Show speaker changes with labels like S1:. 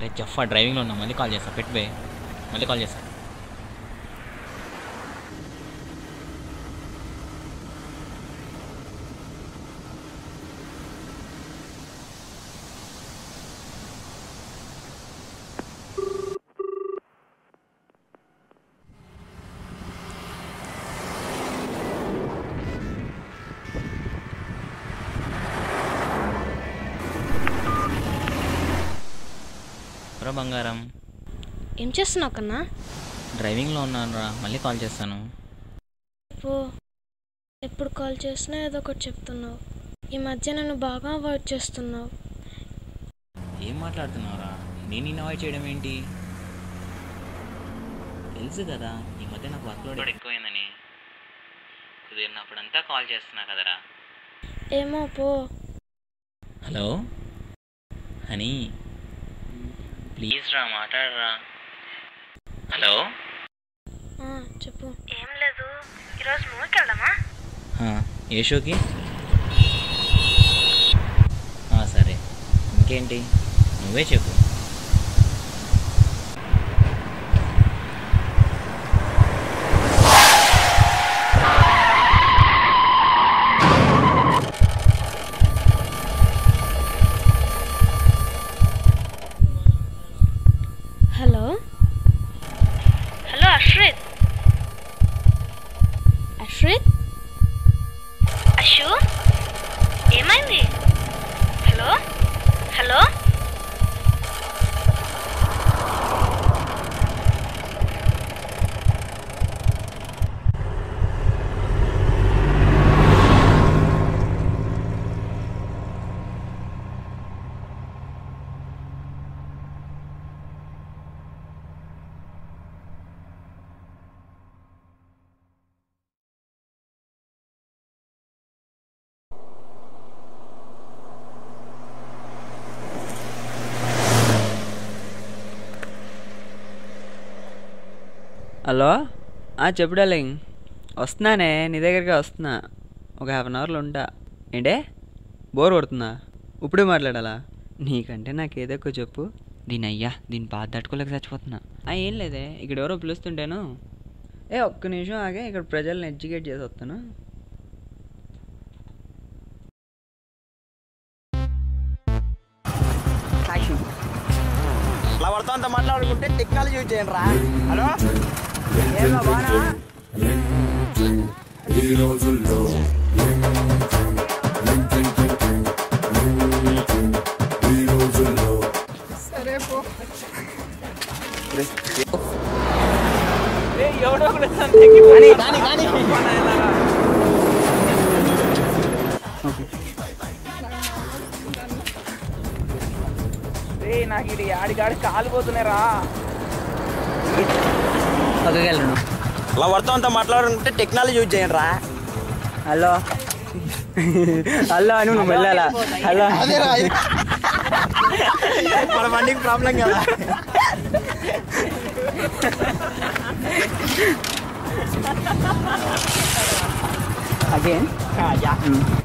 S1: రే జఫా డ్రైవింగ్లో ఉన్నా మళ్ళీ కాల్ చేస్తా పెట్టువే మళ్ళీ కాల్ చేస్తా రా బంగారం
S2: ఏం చేస్తున్నావు కన్నా
S1: డ్రైవింగ్లో ఉన్నాను రా మళ్ళీ కాల్ చేస్తాను
S2: పో ఎప్పుడు కాల్ చేసినా ఏదో ఒకటి చెప్తున్నావు ఈ మధ్య నన్ను బాగా అవాయిడ్ చేస్తున్నావు
S1: ఏం మాట్లాడుతున్నావురా నేను నిన్ను అవాయిడ్ చేయడం ఏంటి తెలుసు కదా ఈ మధ్య నాకు వర్క్ లోడ్ ఎక్కువైందని కుదిరినప్పుడంతా కాల్ చేస్తున్నా కదరా
S2: ఏమో పో
S1: హలో హనీ ప్లీజ్ రా మాట్లాడరా హలో
S2: ఆ, చెప్పు ఏం లేదు ఈరోజు మూవీకి వెళ్దామా
S1: ఆ, ఏ షోకి ఆ, సరే ఇంకేంటి నువ్వే చెప్పు
S2: హలో హలో అశ్రిత్ అశ్రిత్ అశు ఏమైంది హలో హలో
S3: హలో ఆ, చెప్పు డార్లింగ్ వస్తున్నానే నీ దగ్గరికి వస్తున్నా ఒక హాఫ్ అన్ అవర్లో ఉంటా ఏంటే బోర్ కొడుతుందా ఇప్పుడే మాట్లాడాలా నీకంటే నాకు ఏదో ఎక్కువ చెప్పు దీని అయ్యా దీని బాధ తట్టుకోలేక చచ్చిపోతున్నా ఆ, ఏం లేదే ఇక్కడ ఎవరో పిలుస్తుంటేను ఏ ఒక్క నిమిషం ఆగే ఇక్కడ ప్రజల్ని ఎడ్యుకేట్ చేసి వస్తాను
S4: అలా పడుతూ అంత మాట్లాడుకుంటే టెక్నాలజీ యూజ్ చేయండి రా హలో ఏమో బానా నాకు ఇది ఆడిగాడి కాలిపోతున్నాయి రా
S3: పక్కకెళ్ళను
S4: అలా పడుతూ అంత మాట్లాడుకుంటే టెక్నాలజీ యూజ్ చేయండి రా
S3: హలో హలో అని నువ్వు వెళ్ళాలా హలో
S4: మన బండికి ప్రాబ్లం కదా
S3: అగైన్
S4: యా